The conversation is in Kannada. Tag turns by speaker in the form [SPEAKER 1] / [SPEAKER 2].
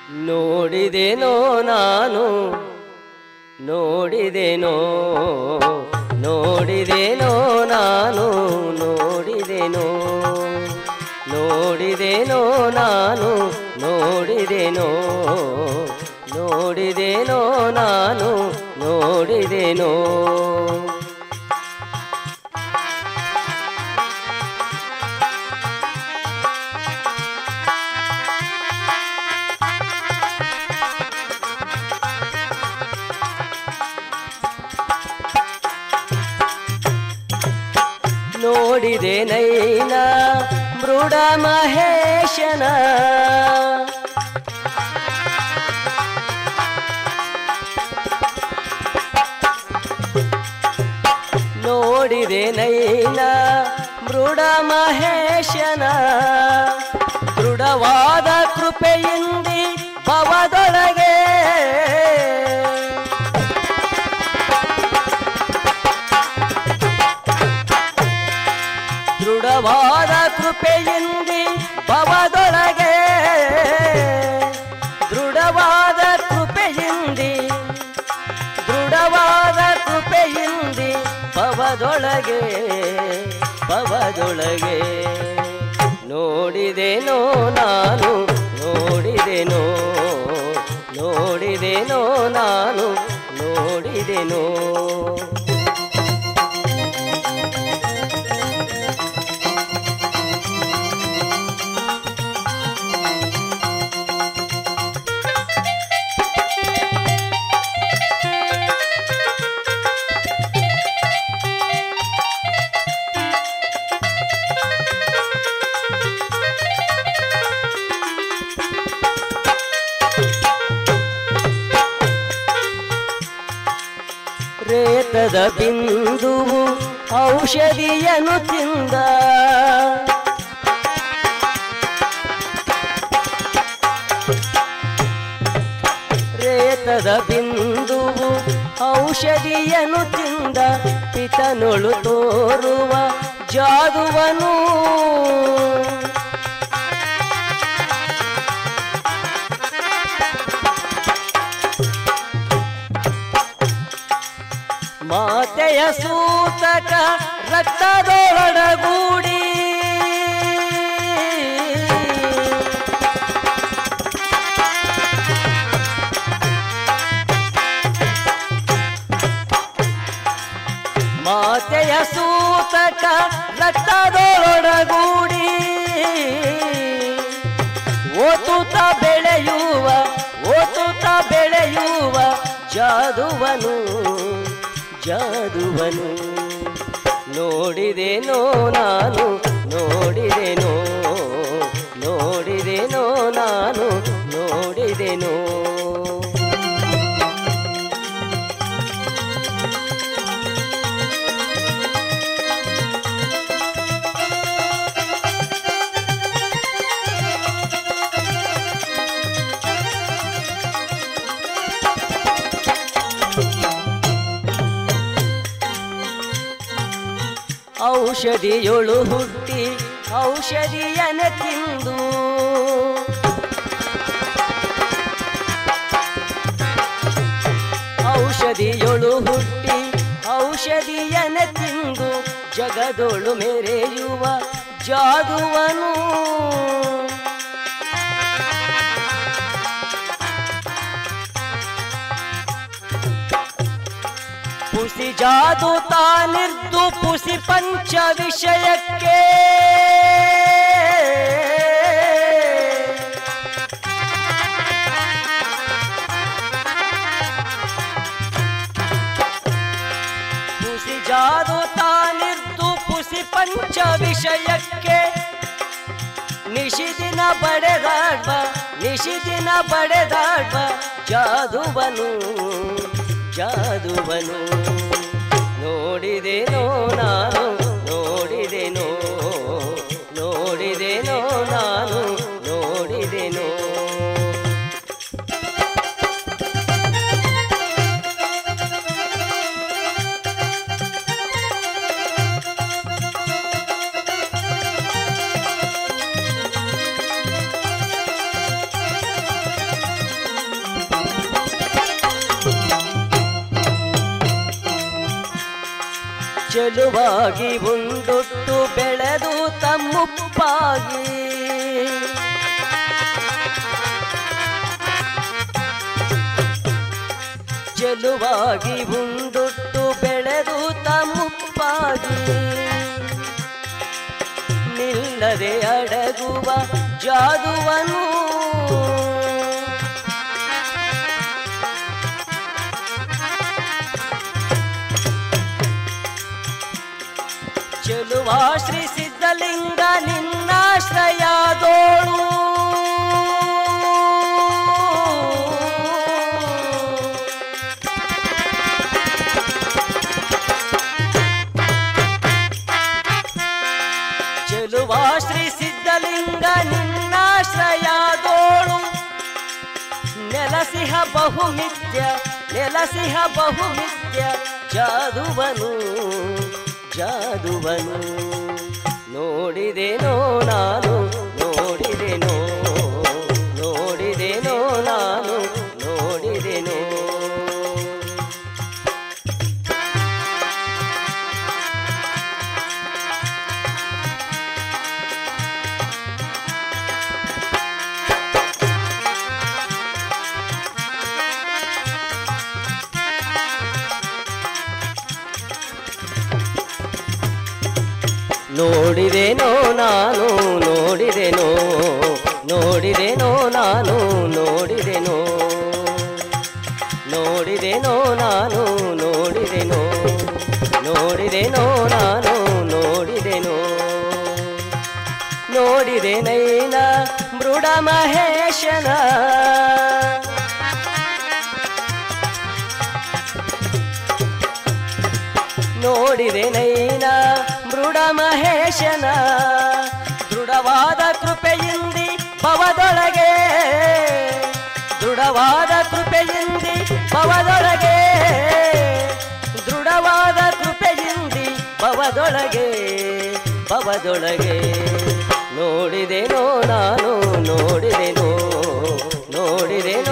[SPEAKER 1] ನೋಡಿದೆನೋ ನಾನು ನೋಡಿದೆನೋ ನೋಡಿದೆನೋ ನಾನು ನೋಡಿದೆನೋ ನೋಡಿದೆನೋ ನಾನು ನೋಡಿದೆನೋ ನೋಡಿದೆನೋ ನಾನು ನೋಡಿದೆನೋ ನೋಡಿದೆ ನೈನ ಮೃಡ ಮಹೇಶನ ನೋಡಿದೆ ನೈನ ಮೃಡ ಮಹೇಶನ ದೃಢವಾದ ಕೃಪೆಯಿಂದಿ ಭವದೊಳಗೆ ದೃಢವಾದ ಕೃಪೆಯಿಂದಿ ಭವದೊಳಗೆ ದೃಢವಾದ ಕೃಪೆಯಿಂದಿ ದೃಢವಾದ ಕೃಪೆಯಿಂದಿ ಭವದೊಳಗೆ ಭವದೊಳಗೆ ನೋಡಿದೆನೋ ನಾನು ನೋಡಿದೆನೋ ನೋಡಿದೆನೋ ನಾನು ನೋಡಿದೆನೋ ರೇತದ ಬಿಂದುವು ಔಷಧಿಯನು ತಿಂದ ರೇತದ ಬಿಂದುವು ಔಷಧಿಯನು ತಿಂದ ಪಿತನೊಳು ತೋರುವ ಜಾದುವನು ಮಾತೆಯ ಸೂತಕ ರಕ್ತದೊಳಗೂಡಿ ಮಾತೆಯ ಸೂತಕ ರಕ್ತದೊಳಗೂಡಿ ಓತುತ ಬೆಳೆಯುವ ಓತುತ ಬೆಳೆಯುವ ಜಾದುವನು ಜಾದುವನು ನೋಡಿದೆನೋ ನಾನು ನೋಡಿದೆನೋ ನೋಡಿದೆನೋ ನಾನು ನೋಡಿದೆನೋ ಔಷಧಿಯೊಳು ಹುಟ್ಟಿ ಔಷಧಿಯನ ತಿಂದು ಔಷಧಿಯೊಳು ಹುಟ್ಟಿ ಔಷಧಿಯನ ತಿಂದು ಜಗದೊಳು ಮೆರೆಯುವ ಜಾದುವನು ಪುಸಿ ಜಾದು ತಾನಿರ್ದು ಪುಸಿ ಪಂಚ ವಿಷಯಕ್ಕೆ ಪುಸಿ ಜಾದು ತಾನಿರ್ದು ಪುಸಿ ಪಂಚ ವಿಷಯಕ್ಕೆ ನಿಶಿದಿನ ಬಡೆದಾಡ್ಬ ನಿಶಿದಿನ ಬಡೆದಾಡ್ಬ ಜಾದುವನು ಜಾದುವನು ನೋಡಿದೆನೋ ನಾನು ನೋಡಿದೆನೋ ನೋಡಿದೆನೋ ನಾನು ನೋಡಿದೆನೋ ಚೆಲುವಾಗಿ ಉಂಡುಟ್ಟು ಬೆಳೆದು ತಮ್ಮುಪ್ಪಾಗಿ ಚೆಲುವಾಗಿ ಉಂಡುಟ್ಟು ಬೆಳೆದು ತಮ್ಮುಪ್ಪಾಗಿ ನಿಲ್ಲದೆ ಅಡಗುವ ಜಾದುವನು ಚೆಲುವ ಶ್ರೀ ಸಿದ್ಧಲಿಂಗ ನಿನ್ನಾಶ್ರಯದೋಳು ಚೆಲುವ ಶ್ರೀ ಸಿದ್ಧಲಿಂಗ ನಿನ್ನಾಶ್ರಯದೋಳು ನೆಲಸಿಹ ಬಹುಮಿತ್ಯ ನೆಲಸಿಹ ಬಹುಮಿತ್ಯ ಜಾದುವನು ಜಾದುವನು ನೋಡಿದೆನೋ ನಾನು ನೋಡಿದೆನೋ ನೋಡಿದೆನೋ ನಾನು ನೋಡಿದೆನೋ ನೋಡಿದೆನೋ ನಾನು ನೋಡಿದೆನೋ ನೋಡಿದೆನೋ ನಾನು ನೋಡಿದೆನೋ ನೋಡಿದೆನೋ ನಾನು ನೋಡಿದೆನೋ ನೋಡಿದೆನೋ ನಾನು ನೋಡಿದೆನೋ ನೋಡಿದೆ ನೈನ ಮೃಡ ಮಹೇಶನ ನೋಡಿದೆ ನೈನ ಮೃಡ ಮಹೇಶನ ದೃಢವಾದ ಕೃಪೆಯಿಂದಿ ಭವದೊಳಗೆ ದೃಢವಾದ ಕೃಪೆಯಿಂದಿ ಭವದೊಳಗೆ ದೃಢವಾದ ಕೃಪೆಯಿಂದಿ ಭವದೊಳಗೆ ಭವದೊಳಗೆ ನೋಡಿದೆನೋ ನಾನು ನೋಡಿದೆನೋ ನೋಡಿದೆನೋ